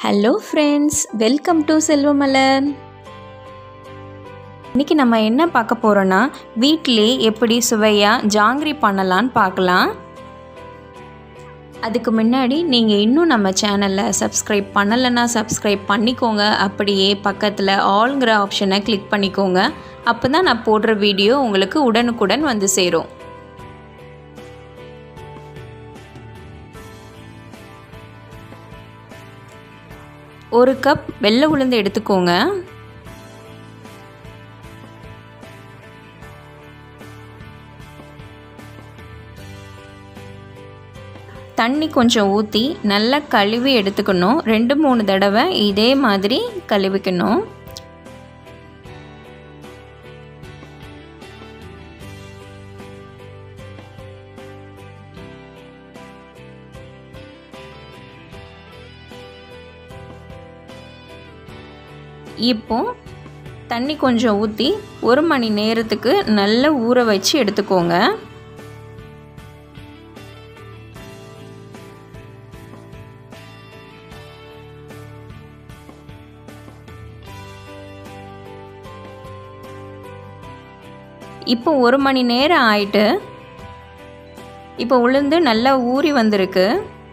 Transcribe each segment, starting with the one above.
hello friends welcome to Selvamalar இன்றைக்கி நம்ம என்ன பார்க்க போகிறோன்னா வீட்டிலே எப்படி சுவையாக ஜாங்கிரி பண்ணலான்னு பார்க்கலாம் அதுக்கு முன்னாடி நீங்கள் இன்னும் நம்ம சேனலில் சப்ஸ்கிரைப் பண்ணலைன்னா சப்ஸ்கிரைப் பண்ணிக்கோங்க அப்படியே பக்கத்தில் ஆல்ங்கிற ஆப்ஷனை கிளிக் பண்ணிக்கோங்க அப்போ தான் நான் போடுற வீடியோ உங்களுக்கு உடனுக்குடன் வந்து சேரும் ஒரு கப் வெள்ளை உளுந்து எடுத்துக்கோங்க தண்ணி கொஞ்சம் ஊற்றி நல்லா கழுவி எடுத்துக்கணும் ரெண்டு மூணு தடவை இதே மாதிரி கழுவிக்கணும் இப்போ தண்ணி கொஞ்சம் ஊற்றி ஒரு மணி நேரத்துக்கு நல்லா ஊற வச்சு எடுத்துக்கோங்க இப்போ ஒரு மணி நேரம் ஆயிட்டு இப்போ உளுந்து நல்லா ஊறி வந்திருக்கு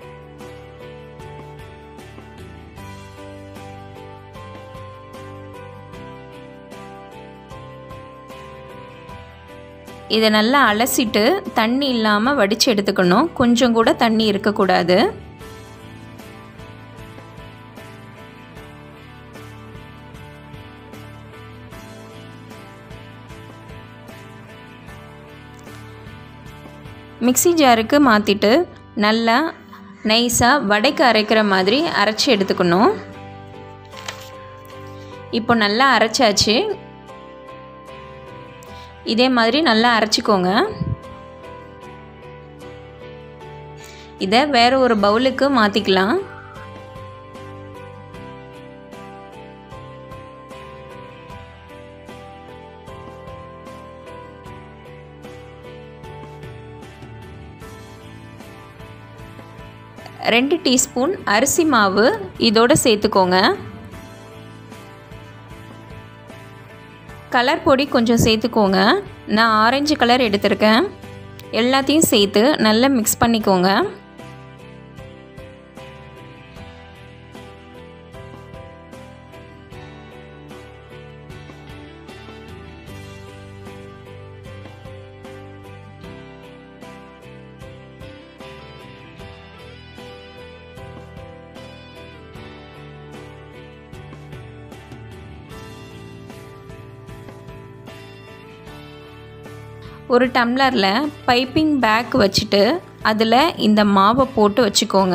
இதை நல்லா அலசிட்டு தண்ணி இல்லாமல் வடித்து எடுத்துக்கணும் கொஞ்சம் கூட தண்ணி இருக்கக்கூடாது மிக்சி ஜாருக்கு மாற்றிட்டு நல்லா நைஸாக வடைக்கு அரைக்கிற மாதிரி அரைச்சி எடுத்துக்கணும் இப்போ நல்லா அரைச்சாச்சு இதே மாதிரி நல்லா அரைச்சிக்கோங்க இதை வேறு ஒரு பவுலுக்கு மாற்றிக்கலாம் ரெண்டு டீஸ்பூன் அரிசி மாவு இதோடு சேர்த்துக்கோங்க கலர் பொடி கொஞ்சம் சேர்த்துக்கோங்க நான் ஆரஞ்சு கலர் எடுத்திருக்கேன் எல்லாத்தையும் சேர்த்து நல்லா மிக்ஸ் பண்ணிக்கோங்க ஒரு டம்ளரில் பைப்பிங் பேக் வச்சுட்டு அதில் இந்த மாவை போட்டு வச்சுக்கோங்க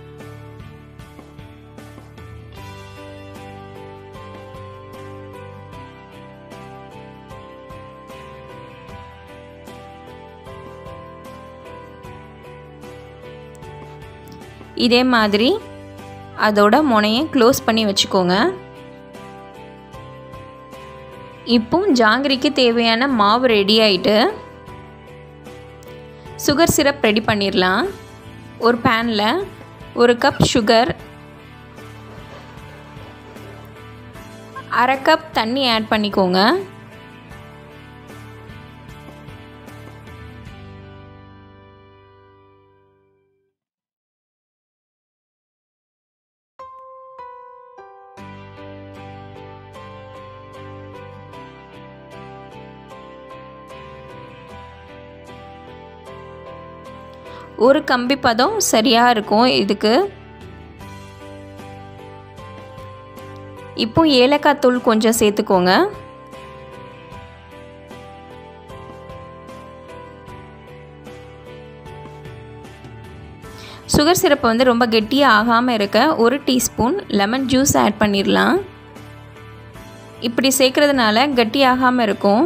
இதே மாதிரி அதோட முனையை க்ளோஸ் பண்ணி வச்சுக்கோங்க இப்போ ஜாங்கிரிக்கு தேவையான மாவு ரெடி ஆகிட்டு சுகர் சிரப் ரெடி பண்ணிடலாம் ஒரு பேனில் ஒரு கப் சுகர் அரை கப் தண்ணி ஆட் பண்ணிக்கோங்க ஒரு கம்பி பதம் சரியாக இருக்கும் இதுக்கு இப்போ ஏலக்காய் தூள் கொஞ்சம் சேர்த்துக்கோங்க சுகர் சிரப்பை வந்து ரொம்ப கெட்டியாக ஆகாமல் இருக்க ஒரு டீஸ்பூன் லெமன் ஜூஸ் ஆட் பண்ணிடலாம் இப்படி சேர்க்குறதுனால கட்டி ஆகாமல் இருக்கும்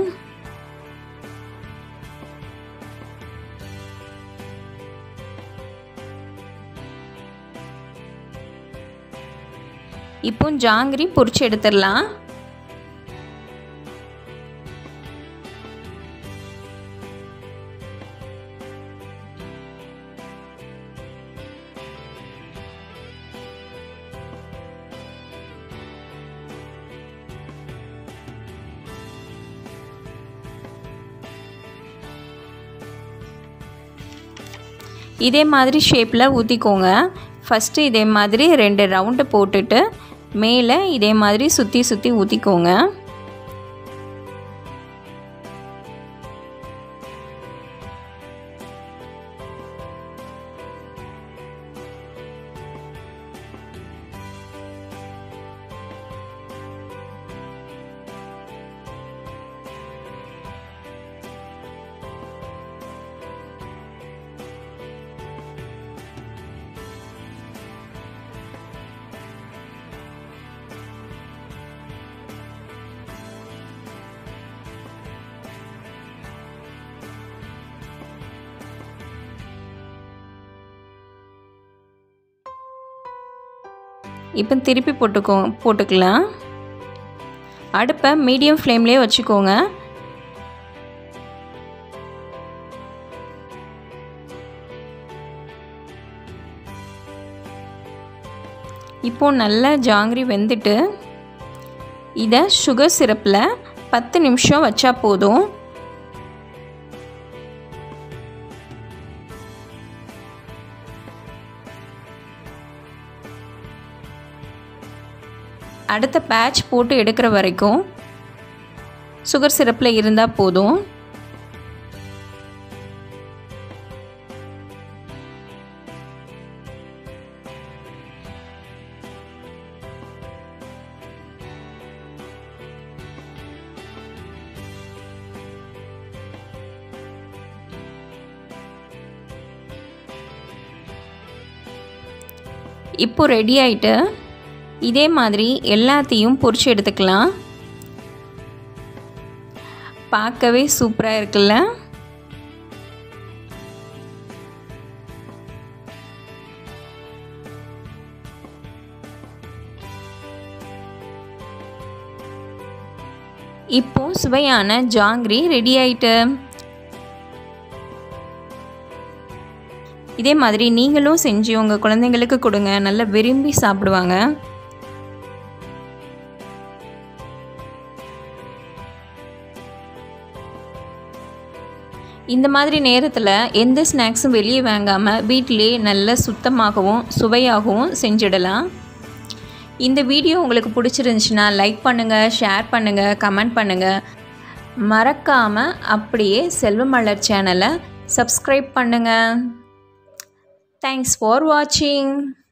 இப்போ ஜாங்கிரி பொரிச்சு எடுத்துடலாம் இதே மாதிரி ஷேப்பில் ஊற்றிக்கோங்க ஃபஸ்ட்டு இதே மாதிரி ரெண்டு ரவுண்டு போட்டுட்டு மேலே இதே மாதிரி சுற்றி சுற்றி ஊற்றிக்கோங்க இப்போ திருப்பி போட்டுக்கோ போட்டுக்கலாம் அடுப்பை மீடியம் ஃப்ளேம்லேயே வச்சுக்கோங்க இப்போது நல்லா ஜாங்கிரி வெந்துட்டு இதை சுகர் சிரப்பில் பத்து நிமிஷம் வச்சா போதும் அடுத்த பேட்ச் போட்டு எடுக்கிற வரைக்கும் சுகர் சிரப்பில் இருந்தால் போதும் இப்போ ரெடி ஆயிட்டு இதே மாதிரி எல்லாத்தையும் பொரிச்சு எடுத்துக்கலாம் பார்க்கவே சூப்பராக இருக்குல்ல இப்போ சுவையான ஜாங்கிரி ரெடி ஆயிட்டு இதே மாதிரி நீங்களும் செஞ்சு உங்கள் குழந்தைங்களுக்கு கொடுங்க நல்லா விரும்பி சாப்பிடுவாங்க இந்த மாதிரி நேரத்தில் எந்த ஸ்நாக்ஸும் வெளியே வாங்காமல் வீட்டிலே நல்ல சுத்தமாகவும் சுவையாகவும் செஞ்சிடலாம் இந்த வீடியோ உங்களுக்கு பிடிச்சிருந்துச்சுன்னா லைக் பண்ணுங்கள் ஷேர் பண்ணுங்கள் கமெண்ட் பண்ணுங்கள் மறக்காமல் அப்படியே செல்வமலர் சேனலை சப்ஸ்கிரைப் பண்ணுங்கள் தேங்க்ஸ் ஃபார் வாட்சிங்